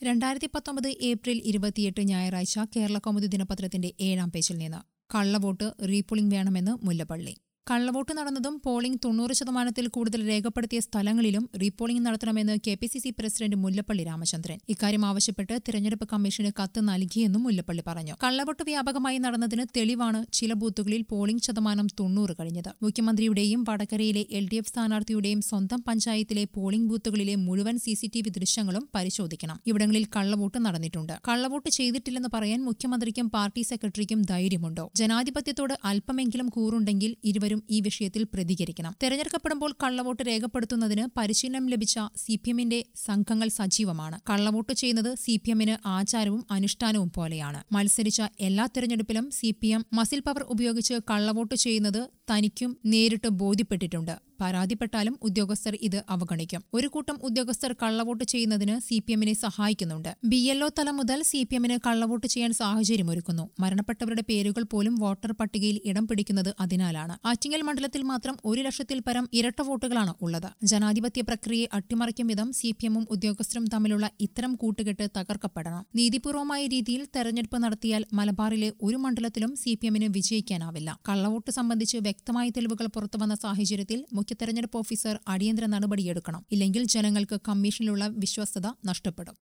രണ്ടായിരത്തി പത്തൊമ്പത് ഏപ്രിൽ ഇരുപത്തിയെട്ട് ഞായറാഴ്ച കേരള കൗമുദി ദിനപത്രത്തിന്റെ ഏഴാം പേജിൽ നിന്ന് കള്ളവോട്ട് റീപോളിംഗ് വേണമെന്ന് മുല്ലപ്പള്ളി കള്ളവോട്ട് നടന്നതും പോളിംഗ് തൊണ്ണൂറ് ശതമാനത്തിൽ കൂടുതൽ രേഖപ്പെടുത്തിയ സ്ഥലങ്ങളിലും റീപോളിംഗ് നടത്തണമെന്ന് K P C C president Mullappally Ramachandran ഇക്കാര്യം ആവശ്യപ്പെട്ട് തിരഞ്ഞെടുപ്പ് കമ്മീഷന് കത്ത് നൽകിയെന്നും മുല്ലപ്പള്ളി പറഞ്ഞു കള്ളവോട്ട് വ്യാപകമായി നടന്നതിന് തെളിവാണ് ചില ബൂത്തുകളിൽ പോളിംഗ് ശതമാനം തൊണ്ണൂറ് കഴിഞ്ഞത് മുഖ്യമന്ത്രിയുടെയും വടകരയിലെ എൽ ഡി എഫ് സ്ഥാനാർത്ഥിയുടെയും സ്വന്തം പഞ്ചായത്തിലെ പോളിംഗ് ബൂത്തുകളിലെ മുഴുവൻ സി സി ടി വി ദൃശ്യങ്ങളും പരിശോധിക്കണം ഇവിടങ്ങളിൽ കള്ളവോട്ട് നടന്നിട്ടുണ്ട് കള്ളവോട്ട് ചെയ്തിട്ടില്ലെന്ന് പറയാൻ മുഖ്യമന്ത്രിക്കും പാർട്ടി സെക്രട്ടറിക്കും ധൈര്യമുണ്ടോ ജനാധിപത്യത്തോട് അല്പമെങ്കിലും കൂറുണ്ടെങ്കിൽ ഇരുവരും ഈ വിഷയത്തിൽ പ്രതികരിക്കണം തെരഞ്ഞെടുക്കപ്പെടുമ്പോൾ കള്ളവോട്ട് രേഖപ്പെടുത്തുന്നതിന് പരിശീലനം ലഭിച്ച സി പി എമ്മിന്റെ സംഘങ്ങൾ സജീവമാണ് കള്ളവോട്ട് ചെയ്യുന്നത് സി പി എമ്മിന് ആചാരവും അനുഷ്ഠാനവും പോലെയാണ് മത്സരിച്ച എല്ലാ തെരഞ്ഞെടുപ്പിലും C P M muscle power ഉപയോഗിച്ച് കള്ളവോട്ട് ചെയ്യുന്നത് തനിക്കും നേരിട്ട് ബോധ്യപ്പെട്ടിട്ടുണ്ട് പരാതിപ്പെട്ടാലും ഉദ്യോഗസ്ഥർ ഇത് അവഗണിക്കും ഒരു കൂട്ടം ഉദ്യോഗസ്ഥർ കള്ളവോട്ട് ചെയ്യുന്നതിന് സി പി എമ്മിനെ സഹായിക്കുന്നുണ്ട് ബി എൽഒ തലം മുതൽ സി പി എമ്മിന് കള്ളവോട്ട് ചെയ്യാൻ സാഹചര്യമൊരുക്കുന്നു മരണപ്പെട്ടവരുടെ പേരുകൾ പോലും വോട്ടർ പട്ടികയിൽ ഇടം പിടിക്കുന്നത് അതിനാലാണ് ആറ്റിങ്ങൽ മണ്ഡലത്തിൽ മാത്രം ഒരു ലക്ഷത്തിൽ പരം ഇരട്ട വോട്ടുകളാണ് ഉള്ളത് ജനാധിപത്യ പ്രക്രിയയെ അട്ടിമറിക്കും വിധം സി പി എമ്മും ഉദ്യോഗസ്ഥരും തമ്മിലുള്ള ഇത്തരം കൂട്ടുകെട്ട് തകർക്കപ്പെടണം നീതിപൂർവമായ രീതിയിൽ തെരഞ്ഞെടുപ്പ് നടത്തിയാൽ മലബാറിലെ ഒരു മണ്ഡലത്തിലും സി പി എമ്മിന് വിജയിക്കാനാവില്ല കള്ളവോട്ട് സംബന്ധിച്ച് വ്യക്തമായ തെളിവുകൾ പുറത്തുവന്ന സാഹചര്യത്തിൽ മുഖ്യ തെരഞ്ഞെടുപ്പ് ഓഫീസർ അടിയന്തര നടപടിയെടുക്കണം ഇല്ലെങ്കിൽ ജനങ്ങൾക്ക് കമ്മീഷനിലുള്ള വിശ്വസ്തത നഷ്ടപ്പെടും